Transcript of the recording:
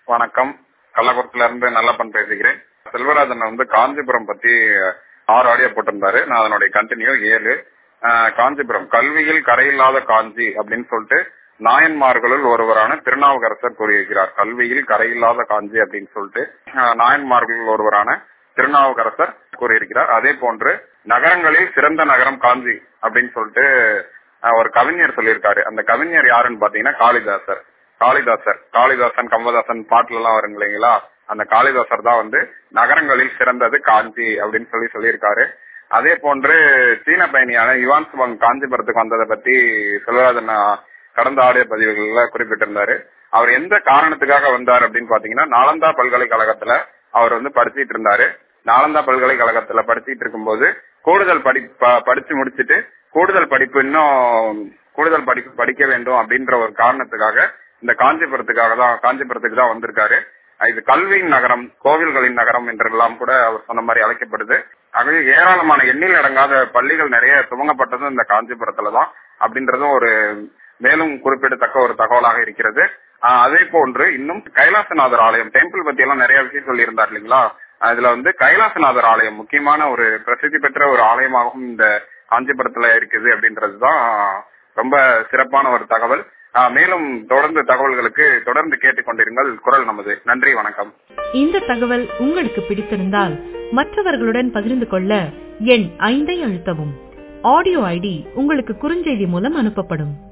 வணக்கம் கள்ளக்குறிச்சில இருந்து நல்லப்பன் பேசுகிறேன் செல்வராஜன் வந்து காஞ்சிபுரம் பத்தி ஆறு ஆடியோ போட்டிருந்தாரு நான் அதனுடைய கண்டினியூ ஏழு ஆஹ் காஞ்சிபுரம் கல்வியில் கரையில்லாத காஞ்சி அப்படின்னு சொல்லிட்டு நாயன்மார்களுள் ஒருவரான திருநாவுக்கரசர் கூறியிருக்கிறார் கல்வியில் கரையில்லாத காஞ்சி அப்படின்னு சொல்லிட்டு ஆஹ் நாயன்மார்களுள் ஒருவரான திருநாவுக்கரசர் கூறியிருக்கிறார் அதே போன்று நகரங்களில் சிறந்த நகரம் காஞ்சி அப்படின்னு சொல்லிட்டு ஆஹ் ஒரு கவிஞர் சொல்லியிருக்காரு அந்த கவிஞர் யாருன்னு பாத்தீங்கன்னா காளிதாசர் காளிதாசர் காளிதாசன் கம்பதாசன் பாட்டுல எல்லாம் வருங்க இல்லைங்களா அந்த காளிதாசர் தான் வந்து நகரங்களில் சிறந்தது காஞ்சி அப்படின்னு சொல்லி சொல்லியிருக்காரு அதே போன்று சீன பயணியான யுவான் சுவாங் காஞ்சிபுரத்துக்கு வந்ததை பத்தி செல்வராஜன் கடந்த ஆடியோ பதிவுகள்ல குறிப்பிட்டிருந்தாரு அவர் எந்த காரணத்துக்காக வந்தார் அப்படின்னு பாத்தீங்கன்னா நாலந்தா பல்கலைக்கழகத்துல அவர் வந்து படிச்சிட்டு இருந்தாரு நாலந்தா பல்கலைக்கழகத்துல படிச்சிட்டு இருக்கும்போது கூடுதல் படி படிச்சு முடிச்சிட்டு கூடுதல் படிப்பு இன்னும் கூடுதல் படிப்பு படிக்க வேண்டும் அப்படின்ற ஒரு காரணத்துக்காக இந்த காஞ்சிபுரத்துக்காக தான் காஞ்சிபுரத்துக்கு தான் வந்திருக்காரு இது கல்வியின் நகரம் கோவில்களின் நகரம் என்றெல்லாம் கூட அவர் சொன்ன மாதிரி அழைக்கப்படுது ஆகவே ஏராளமான எண்ணில் அடங்காத பள்ளிகள் நிறைய துவங்கப்பட்டதும் இந்த காஞ்சிபுரத்துல தான் அப்படின்றதும் ஒரு மேலும் குறிப்பிடத்தக்க ஒரு தகவலாக இருக்கிறது அதே போன்று இன்னும் கைலாசநாதர் ஆலயம் டெம்பிள் பத்தி எல்லாம் நிறைய விஷயம் சொல்லியிருந்தார் இல்லைங்களா அதுல வந்து கைலாசநாதர் ஆலயம் முக்கியமான ஒரு பிரசித்தி பெற்ற ஒரு ஆலயமாகவும் இந்த காஞ்சிபுரத்துல இருக்குது அப்படின்றதுதான் ரொம்ப சிறப்பான ஒரு தகவல் மேலும் தொடர்ந்து தகவல்களுக்கு தொடர்ந்து கேட்டுக்கொண்டிருங்கள் குரல் நமது நன்றி வணக்கம் இந்த தகவல் உங்களுக்கு பிடித்திருந்தால் மற்றவர்களுடன் பகிர்ந்து கொள்ள எண் ஐந்தை அழுத்தவும் ஆடியோ ஐடி உங்களுக்கு குறுஞ்செய்தி மூலம் அனுப்பப்படும்